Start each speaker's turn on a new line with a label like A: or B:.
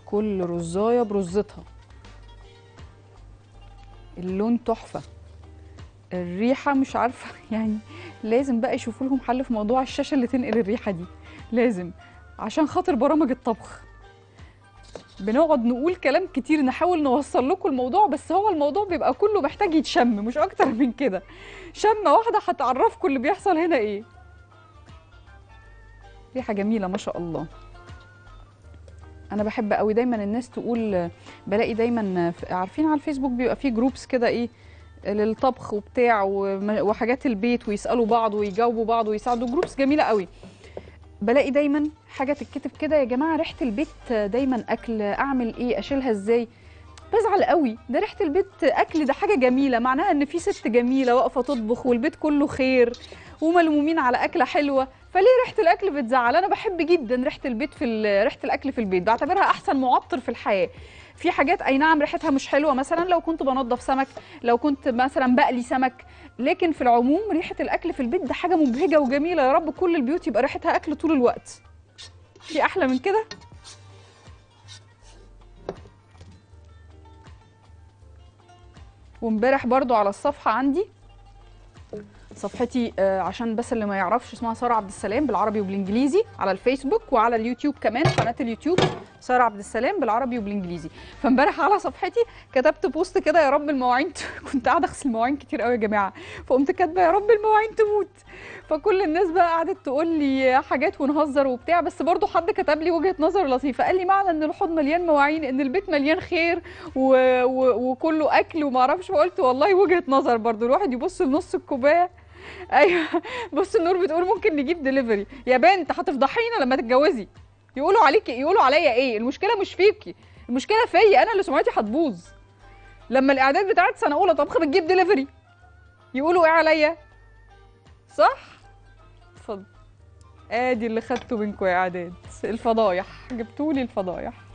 A: كل رزايه برزتها اللون تحفه الريحه مش عارفه يعني لازم بقى يشوفوا لهم حل في موضوع الشاشه اللي تنقل الريحه دي لازم عشان خاطر برامج الطبخ بنقعد نقول كلام كتير نحاول نوصل لكم الموضوع بس هو الموضوع بيبقى كله محتاج يتشم مش اكتر من كده شمه واحده هتعرفكم اللي بيحصل هنا ايه ريحه جميله ما شاء الله انا بحب قوي دايما الناس تقول بلاقي دايما في- عارفين على الفيسبوك بيبقى فيه جروبس كده ايه للطبخ وبتاع وم- وحاجات البيت ويسالوا بعض ويجاوبوا بعض ويساعدوا جروبس جميله قوي بلاقي دايما حاجه تتكتب كده يا جماعه ريحه البيت دايما اكل اعمل ايه اشيلها ازاي بزعل قوي ده ريحه البيت اكل ده حاجه جميله معناها ان في ست جميله واقفه تطبخ والبيت كله خير وملمومين على اكله حلوه فليه ريحه الاكل بتزعل انا بحب جدا ريحه البيت في ال- ريحه الاكل في البيت بعتبرها احسن معطر في الحياه في حاجات اي نعم ريحتها مش حلوه مثلا لو كنت بنضف سمك لو كنت مثلا بقلي سمك لكن في العموم ريحه الاكل في البيت ده حاجه مبهجه وجميله يا رب كل البيوت يبقى ريحتها اكل طول الوقت في احلى من كده وامبارح برضو على الصفحه عندي صفحتي آه، عشان بس اللي ما يعرفش اسمها ساره عبد السلام بالعربي وبالانجليزي على الفيسبوك وعلى اليوتيوب كمان قناه اليوتيوب ساره عبد السلام بالعربي وبالانجليزي فامبارح على صفحتي كتبت بوست كده يا رب المواعين ت- كنت قاعده اغسل مواعين كتير قوي يا جماعه فقمت كاتبه يا رب المواعين تموت فكل الناس بقى قعدت تقول لي حاجات ونهزر وبتاع بس برضو حد كتب لي وجهه نظر لطيفه قال لي معنى ان الحوض مليان مواعين ان البيت مليان خير و... و... وكله اكل وما اعرفش فقلت والله وجهه نظر برضو الواحد يبص لنص الكوبايه ايوه بص النور بتقول ممكن نجيب دليفري يا بنت هتفضحينا لما تتجوزي يقولوا عليكي يقولوا عليا ايه المشكله مش فيكي المشكله فيا انا اللي سمعتي هتبوظ لما الاعداد بتاعت سنه اولى طبخ بتجيب دليفري يقولوا ايه عليا صح اتفضل ادي اللي خدته منكم يا اعداد الفضايح جبتولي الفضايح